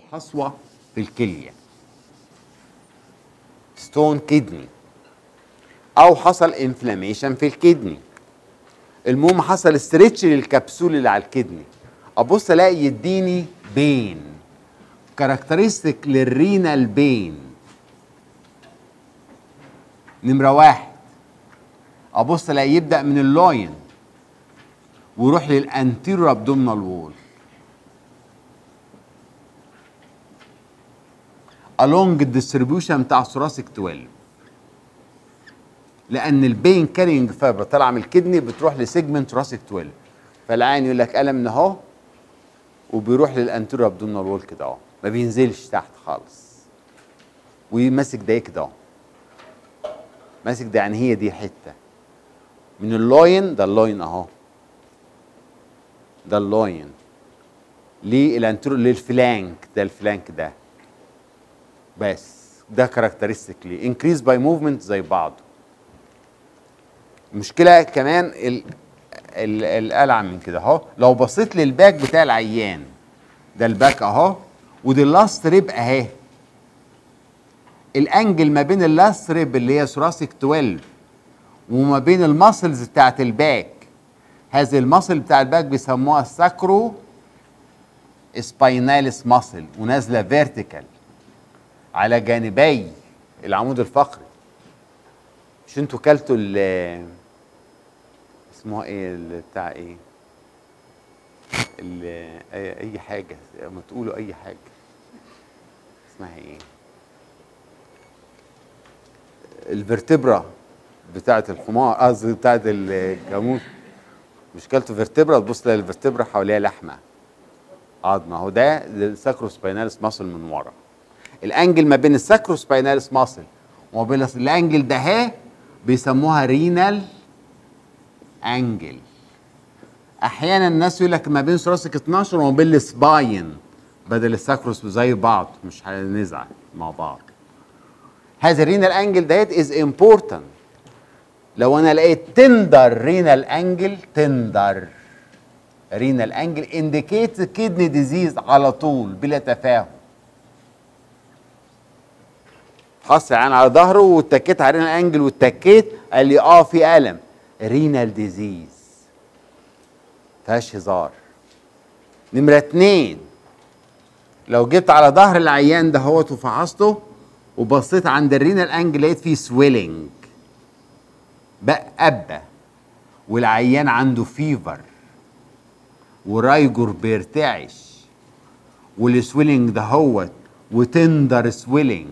حصوه في الكليه ستون كدني او حصل انفلاميشن في الكدني المهم حصل ستريتش للكبسول اللي على الكدني ابص الاقي يديني بين كاركترستيك للرينال بين نمره واحد ابص الاقي يبدا من اللوين ويروح للانتيرو ابدومينال وول along الديستريبيوشن بتاع ثوراسيك 12 لان البين كارينج فايبر طالعه من الكدني بتروح لسيجمنت ثوراسيك 12 فالعين يقول لك الم من اهو وبيروح للانتيرو ابدومينال وول كده اهو ما بينزلش تحت خالص وماسك ده كده اهو ماسك ده يعني هي دي حته من اللوين ده اللوين اهو ده اللوين للانترو للفلانك ده الفلانك ده بس ده كاركترستيكلي انكريز باي موفمنت زي بعض المشكله كمان ال ال القلعه من كده اهو لو بصيت للباك بتاع العيان ده الباك اهو ودي اللاست ريب اهي الانجل ما بين اللاست ريب اللي هي ثوراسيك 12 وما بين الماسلز بتاعت الباك هذه الماسل بتاع الباك بيسموها الساكرو سبايناليس ماسل ونازله فيرتيكال على جانبي العمود الفقري مش انتوا كلتوا ال اسمها ايه ال- بتاع ايه ال- اي أي حاجه ما تقولوا اي حاجه اسمها ايه الفرتبرا بتاعت الحمار قصدي بتاعت الجاموس مش كلته فيرتبرا تبص تلاقي الفرتبرا حواليها لحمه عظمه اهو ده الساكروسبايناليس ماسل من ورا الانجل ما بين الساكروسبايناليس ماسل وما بين الانجل ده اهي بيسموها رينال انجل احيانا الناس يقول لك ما بين ثراسك 12 وما بين السباين بدل الساكروس زي بعض مش هنزعل مع بعض هذا الرينال انجل ديت از امبورتنت لو انا لقيت تندر رينال انجل تندر رينال انجل انديكيت كدني ديزيز على طول بلا تفاهم حصل عين على ظهره واتكيت على رينال انجل واتكيت قال لي اه في الم رينال ديزيز فيهاش هزار نمرة اتنين لو جبت على ظهر العيان ده هوت وفحصته وبصيت عند الرينال انجل لقيت فيه سويلنج بقى أبة والعيان عنده فيفر ورايجور بيرتعش والسويلنج ده هوت وتندر سويلنج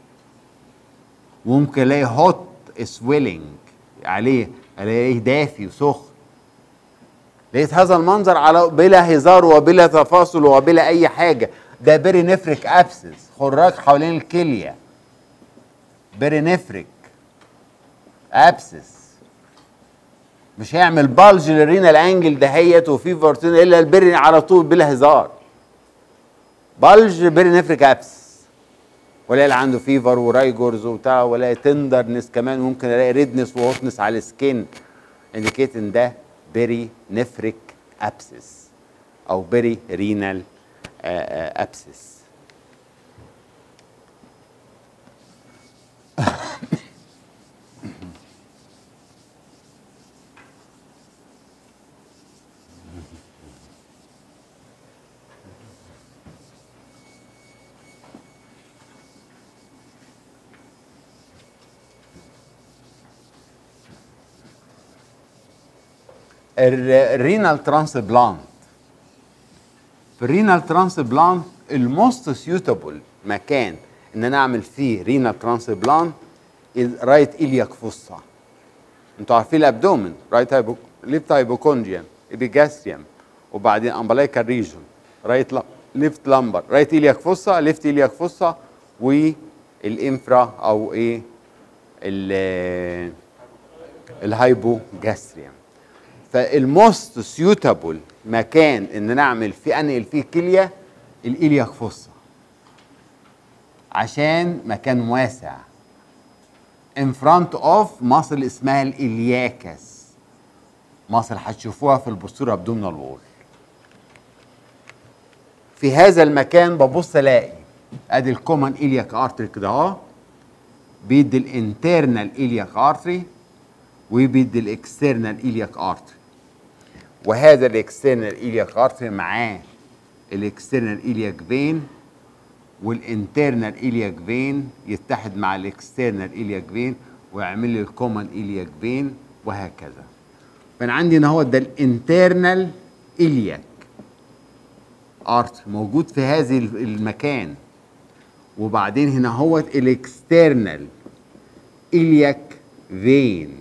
وممكن الاقي هوت سويلنج عليه الاقيه دافي وسخن لقيت هذا المنظر على بلا هزار وبلا تفاصل وبلا اي حاجه ده بيرينفريك ابسس خراج حوالين الكليه بيرينفريك ابسس مش هيعمل بالج للرينال انجل دهيت وفي فورتين الا البري على طول بلا هزار بالج بيرينفريك ابسس ولا اللي عنده فيفر ورايجورز وبتاع ولا تندرنس كمان ممكن الاقي ريدنس وهوتنس على السكين انديكيت ان ده بيري نفريك ابسس او بيري رينال ابسس الرينال ترانسبلانت في الرينال ترانسبلانت الموست سيوتابل مكان ان انا اعمل فيه رينال ترانسبلانت رايت الياك فوسا انتوا عارفين الابدومن رايت هايبو ليفت هايبوكوندريوم ابيجاستريوم وبعدين امبلايكال ريجون رايت لا ليفت لامبر رايت الياك فوسا ليفت الياك فوسا والانفرا او ايه ال- الهايبوجاستريوم فالموست سيوتابل مكان ان نعمل فيه انقل فيه كليه الالياك فوسا عشان مكان واسع in front of مصل اسمها الالياكس مصل هتشوفوها في البوستور ابدومينال وول في هذا المكان ببص الاقي ادي الكومن الياك ارتري كده اهو بيدي الانترنال الياك ارتري وبيدي الاكسترنال الياك ارتري وهذا الاكسترنال الياك ارتري معاه الاكسترنال الياك فين والانترنال الياك فين يتحد مع الاكسترنال الياك فين ويعمل لي الكومن الياك فين وهكذا فانا عندي هنا هو ده الانترنال الياك ارت موجود في هذه المكان وبعدين هنا هو الاكسترنال الياك فين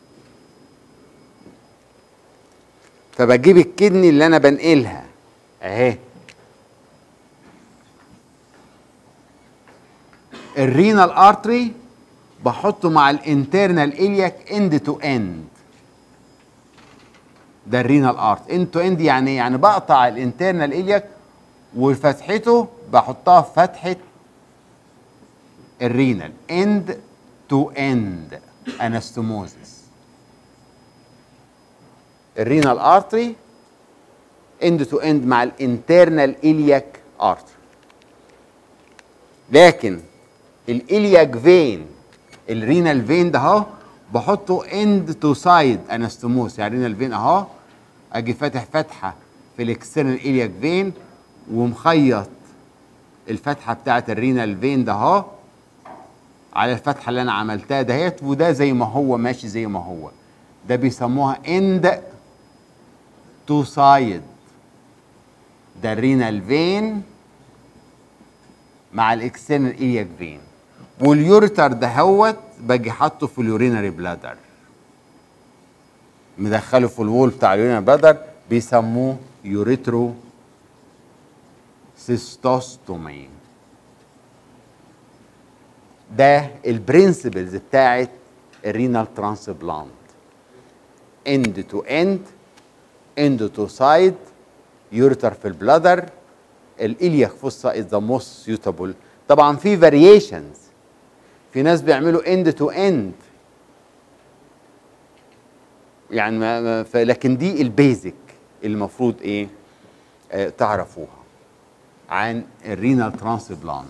فبجيب الكدني اللي انا بنقلها اهي الرينال ارتري بحطه مع الانترنال الياك اند تو اند ده الرينال ارت اند تو اند يعني ايه يعني بقطع الانترنال الياك وفتحته بحطها في فتحه الرينال اند تو اند انستموزس الرينال ارتري اند تو اند مع الانترنال الياك ارتري لكن الالياك فين الرينال فين ده اهو بحطه اند تو سايد انستموس يعني الرينال فين اهو اجي فاتح فتحه في الاكسترنال الياك فين ومخيط الفتحه بتاعه الرينال فين ده اهو على الفتحه اللي انا عملتها دهيت وده زي ما هو ماشي زي ما هو ده بيسموها اند تو سايد ده الرينال فين مع الاكسترنال الياك فين واليوريتر دهوت باجي حاطه في اليورينري بلادر مدخله في الوول بتاع اليورينري بلادر بيسموه يوريترو سيستوستومي ده البرنسبلز بتاعت الرينال ترانسبلانت اند تو اند اند تو سايد يوريتر في البلادر الالياك فوسا از ذا موست سيوتابل طبعا في فاريشنز في ناس بيعملوا اند تو اند يعني ما ما ف- لكن دي البيزك اللي المفروض ايه آه تعرفوها عن الرينال ترانسبلانت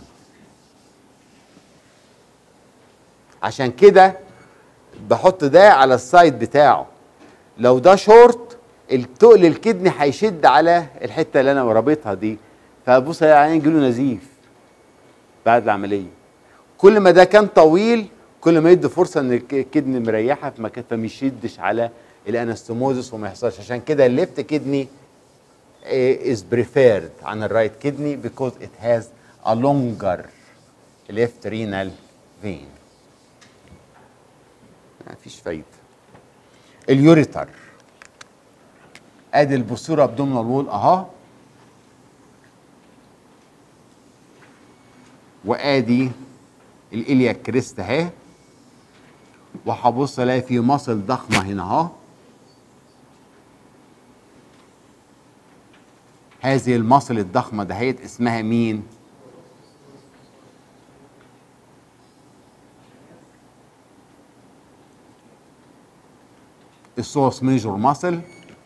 عشان كده بحط ده على السايد بتاعه لو ده شورت التقل الكدني هيشد على الحته اللي انا رابطها دي فبص يعني يجي له نزيف بعد العمليه كل ما ده كان طويل كل ما يدي فرصه ان الك- الكدني مريحه في مكان فما يشدش على الانستموزس وما يحصلش عشان كده الليفت كدني is preferred عن الرايت كدني because it has a longer left renal vein مفيش فايده اليوريتر ادي البوستيرو ابدومينال وول اهو وادي الالياك كريست اهي وهبص الاقي في مصل ضخمه هنا اهو هذه المصل الضخمه دهيت اسمها مين السوس ميجور ماسل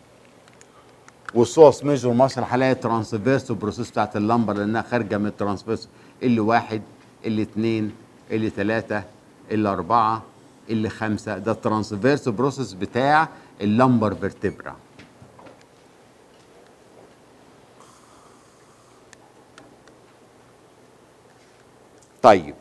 والسوس ميجور ماسل هلاقي ترانسفيرس بروسيس بتاعت اللمبر لانها خارجه من الترانسفيرس اللي واحد اللي اتنين اللي تلاته اللي اربعه اللي خمسه ده الترانسفيرس بروسيس بتاع اللمبر فيرتبرا طيب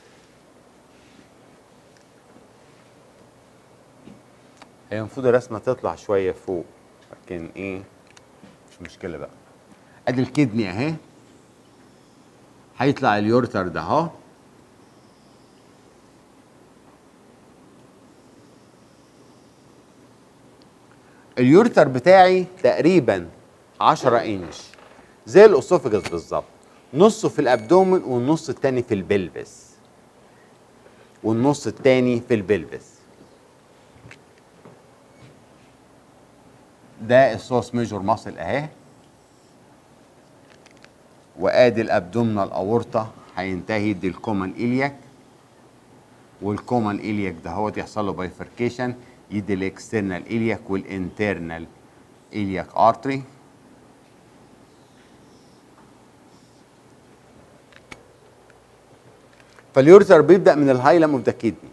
هي المفروض الرسمه تطلع شويه فوق لكن ايه مش مشكله بقى ادي الكدني اهي هيطلع اليورتر ده اهو اليورتر بتاعي تقريبا 10 انش زي الاسوفجس بالظبط نصه في الابدومن والنص التاني في البلبس والنص التاني في البلبس ده السوس ميجور ماسل اهي وادي الابدومينال اورطه هينتهي دي الكومن الياك والكومن الياك ده هو يحصل له بايفركيشن يدي الاكسترنال الياك والانترنال الياك ارتري فاليوريتر بيبدا من الهايلم اوف ذا كيدني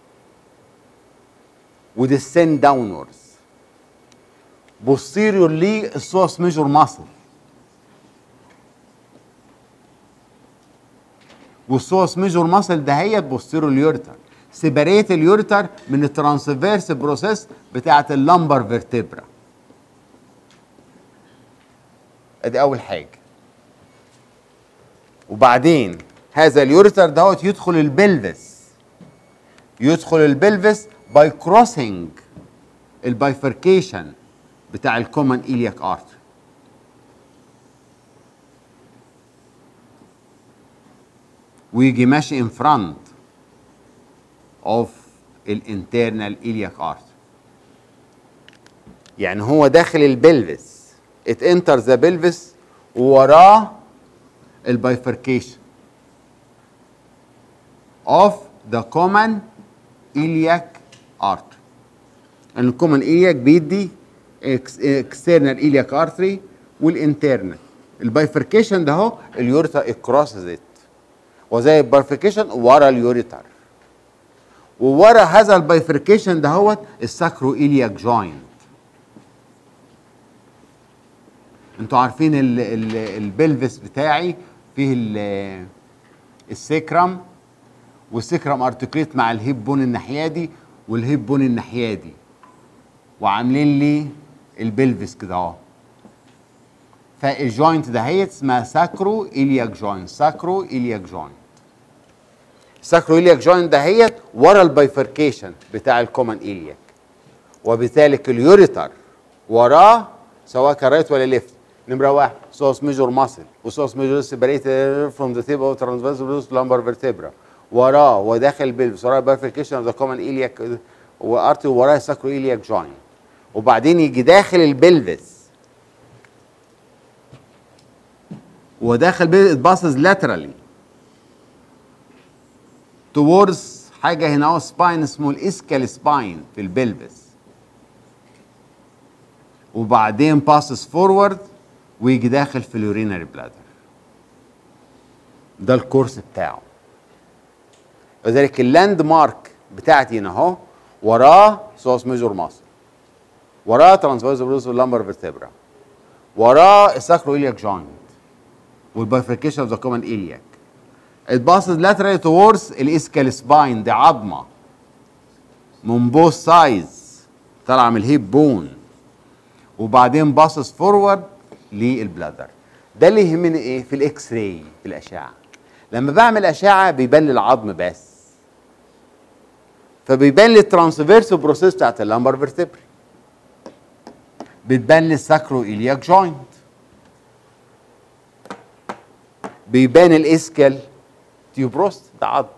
وديسند داونوردز بوستيريور ليه السوس ميجور ماسل والسوس ميجور ماسل دهيت بوستيريور اليوريتر سيبريت اليوريتر من الترانسفيرس بروسيس بتاعه اللمبر فيرتبرا ادي اول حاجه وبعدين هذا اليوريتر دوت يدخل البلفس يدخل البلفس باي كروسنج البايفركيشن بتاع الكومن ايلياك ارتري ويجي ماشي ان فرونت اوف الانترنال ايلياك ارتري يعني هو داخل البلفس ات انتر ذا بلفس ووراه البايفركيشن of the common iliac artery ان الكومن iliac بيدي external iliac artery والinternal البايفركيشن ده اهو اليوريتر اكروسز ات وزي البايفركيشن ورا اليوريتر وورا هذا البايفركيشن ده هو الساكرو إلياك جوينت انتوا عارفين ال ال البلفس بتاعي فيه ال- السكرم والسكرم ارتكليت مع الهيب بون الناحيه دي والهيب بون الناحيه دي وعاملين لي البلفس كده اهو فالجوينت دهيت اسمها ساكرو إلياك جوينت ساكرو إلياك جوينت ساكرو إلياك جوينت دهيت ورا البايفركيشن بتاع الكومن إلياك وبذلك اليوريتر وراه سواء كان رايت ولا ليفت نمره واحد سوس ميجور ماسل وسوس ميجور سيبريتد فروم ذا تيب اوف ترانسفيرس لامبر فيرتبرا وراه وداخل البلفس وراه البايفركيشن اوف ذا كومن إلياك وارتي وراه ساكرو إلياك جوينت وبعدين يجي داخل البلفس وداخل بيه اتباصص لاترالي towards حاجه هنا اهو سباين اسمه الاسكال سباين في البلفس وبعدين باصص فورورد ويجي داخل في اليورينري بلادر ده الكورس بتاعه وذلك اللاند مارك بتاعتي هنا اهو وراه سوس ميجور ماسل وراه ترانسفيرس بروس لامبر فيرتبرا وراه الساكرو إلياك جوينت والبايفركيشن اوف ذا كومن إلياك اتباصص لاترالي تورز الاسكال سباين دي عظمه من بوث سايز طالعه من الهيب بون وبعدين باصص فورورد للبلادر ده اللي يهمني ايه في الاكس راي في الاشعه لما بعمل اشعه بيبان لي العظم بس فبيبان لي الترانسفيرس بروسيس بتاعت اللامبر فيرتبري بتبان لي الساكرو إلياك جوينت بيبان الاسكال تيوبروست ده عظم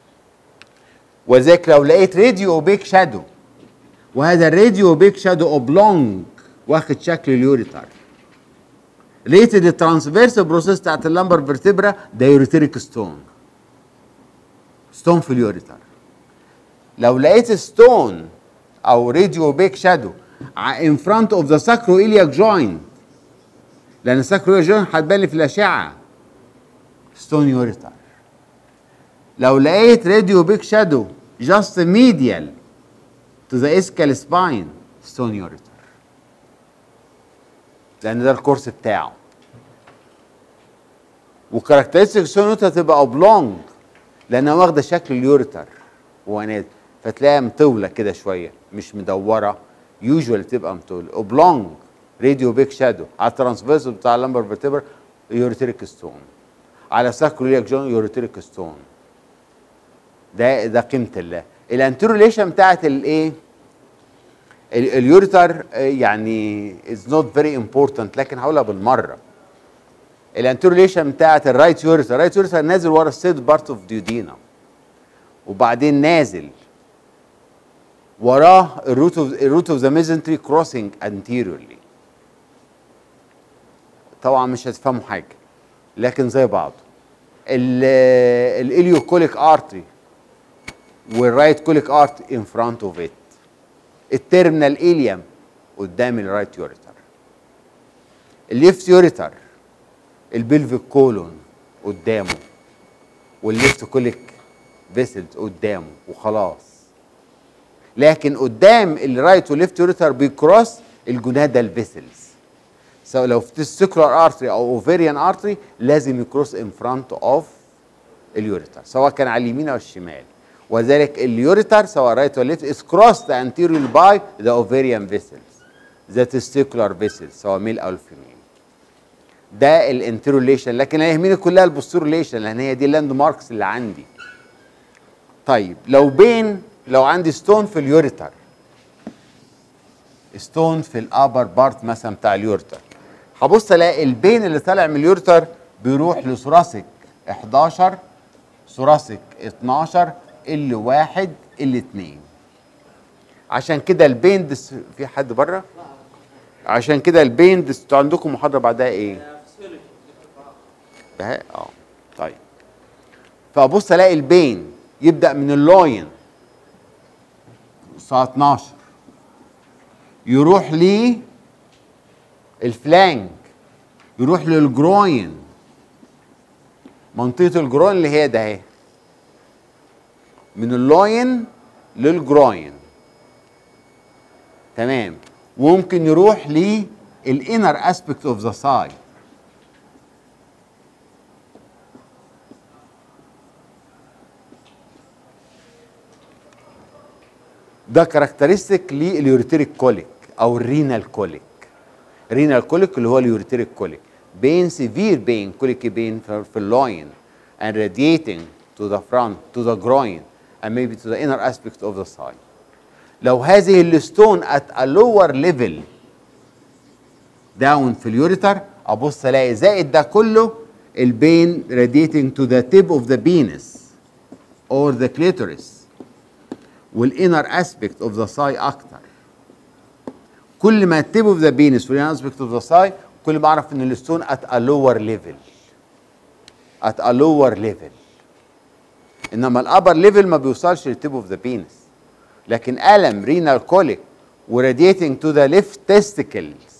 وذاك لو لقيت راديو اوبيك شادو وهذا الراديو اوبيك شادو اوبلونج واخد شكل اليوريتر لقيت الترانسفيرس بروسيس بتاعت اللامبر فيرتبرا ده يوريتريك ستون ستون في اليوريتر لو لقيت ستون او راديو اوبيك شادو ان فرونت اوف ذا ساكرو إلياك جوينت لان الساكرو إلياك جوينت هتبان لي في الاشعه ستون يوريتر لو لقيت راديو بيك شادو جاست ميديال تو ذا اسكال سباين ستون يوريتر لان ده الكورس بتاعه وكاركترستيك ستون يوريتر تبقى اوبلونج لانها واخده شكل اليوريتر وهو نازل فتلاقيها مطوله كده شويه مش مدوره يوجوال تبقى مطوله اوبلونج راديو بيك شادو على الترانسفيرس بتاع اللمبر فيرتبر يوريتريك ستون على ساكرولياك جون يوريتريك ستون ده ده قيمه الله الانتروليشن بتاعت الايه ال- اليوريتر آه، يعني از نوت فيري امبورتنت لكن هقولها بالمره الانتروليشن بتاعت الرايت يوريتر الرايت يوريتر نازل ورا السيد بارت اوف ديودينا وبعدين نازل وراه الروت اوف الروت اوف ذا ميزنتري كروسنج انتيريورلي طبعا مش هتفهموا حاجه لكن زي بعضه الاليوكوليك ارتري والرايت كوليك ارت ان فرونت اوف ات التيرمينال اليم قدام الرايت يوريتر الليفت يوريتر البلفيك كولون قدامه والليفت كوليك فيسلز قدامه وخلاص لكن قدام الرايت والليفت يوريتر بيكروس الجونادال فيسلز سواء لو في السيكولار ارتري او اوفيريان ارتري لازم يكروس ان فرونت اوف اليوريتر سواء كان على اليمين او الشمال وذلك اليوريتر سواء رايت ولا ليفت is crossed anteriorly by the ovarian vessels the testicular vessels سواء ميل او الفيميل ده الانتروليشن لكن انا يهمني كلها البوستروليشن لان هي دي اللاند ماركس اللي عندي طيب لو بين لو عندي ستون في اليوريتر ستون في الابر بارت مثلا بتاع اليوريتر هبص الاقي البين اللي طالع من اليوريتر بيروح لثوراسيك 11 ثوراسيك 12 ال 1 ال 2 عشان كده البين دس في حد بره عشان كده البين دس انتوا عندكم محاضره بعدها ايه ده اه طيب فابص الاقي البين يبدا من اللوين الساعه 12 يروح لي الفلانك يروح للجروين منطقه الجروين اللي هي ده اهي من اللوين للجروين تمام وممكن يروح للانر اسبكت اوف ذا سايد ده كاركترستيك لليوريتريك كوليك او الرينال كوليك رينال كوليك اللي هو اليوريتريك كوليك بين سيفير بين كوليكي بين في اللوين and radiating to the front to the groin and maybe to the inner aspect of the side لو هذه الستون at a lower level down في اليوريتر ابص الاقي زائد ده كله البين radiating to the tip of the penis or the clitoris والانر اسبكت اوف ذا ساي اكتر كل ما التيب اوف ذا بينس والانر اسبكت اوف ذا ساي كل ما اعرف ان الستون ات ا لور ليفل ات ا لور ليفل انما الابر ليفل ما بيوصلش للتيب اوف ذا بينس لكن الم رينال كوليك وراديتنج تو ذا ليفت تيستيكلز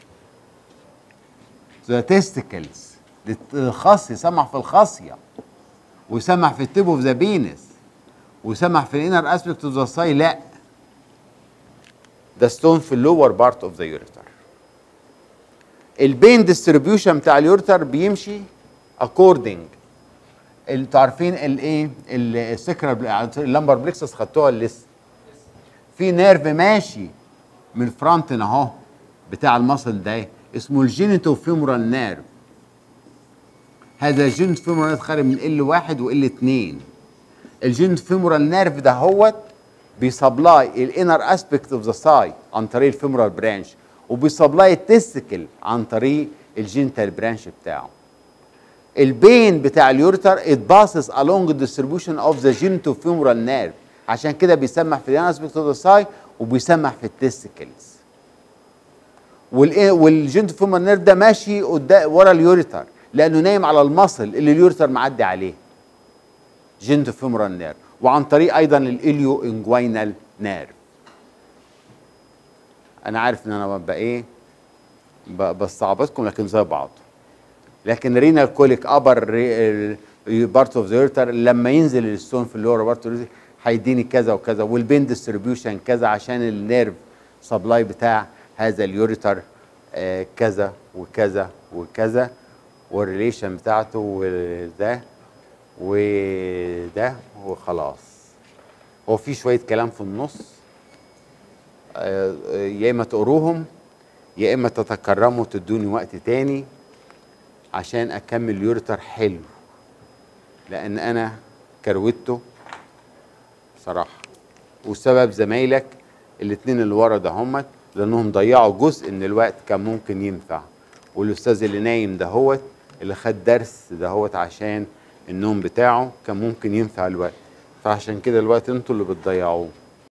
تو ذا تيستيكلز الخص يسمع في الخصيه ويسمع في التيب اوف ذا بينس وسمح في الانر اسبكت اوف ذا ساي لا ده ستون في اللور بارت اوف ذا يوريتر البين ديستريبيوشن بتاع اليوريتر بيمشي اكوردنج انتوا عارفين الايه السكرال اللمبر بليكسس خدتوها لسه في نيرف ماشي من الفرونت اهو بتاع المصل ده اسمه الجينيتو فيمورال نيرف هذا الجينيتو فيمورال نيرف خارج من ال واحد وال 2 الجينت فيمورال نيرف ده هوت بيسبلاي الانر اسبكت اوف ذا ساي عن طريق الفيمورال برانش وبيسبلاي التستيكل عن طريق الجينتال برانش بتاعه البين بتاع اليوريتر ات باسز along the distribution of the genitofemoral nerve عشان كده بيسمح في الانر اسبكت اوف ذا ساي وبيسمح في التستيكلز والجينتوفيمورال نيرف ده ماشي قدام ورا اليوريتر لانه نايم على المصل اللي اليوريتر معدي عليه جنت فيمورال نيرف وعن طريق ايضا الاليو انجوينال نيرف انا عارف ان انا ببقى ايه بستعبطكم لكن زي بعض لكن رينال كوليك ابر بارت اوف ذا لما ينزل الستون في اللور بارت هيديني كذا وكذا والبين ديستريبيوشن كذا عشان النيرف سبلاي بتاع هذا اليوريتر آه كذا وكذا وكذا والريليشن بتاعته وده وده وخلاص هو في شويه كلام في النص يا اما تقروهم يا اما تتكرموا تدوني وقت تاني عشان اكمل يورتر حلو لان انا كروته بصراحه وسبب زمايلك الاثنين اللي ورا ده همت لانهم ضيعوا جزء من الوقت كان ممكن ينفع والاستاذ اللي نايم دهوت اللي خد درس دهوت عشان النوم بتاعه كان ممكن ينفع الوقت فعشان كده الوقت انتوا اللي بتضيعوه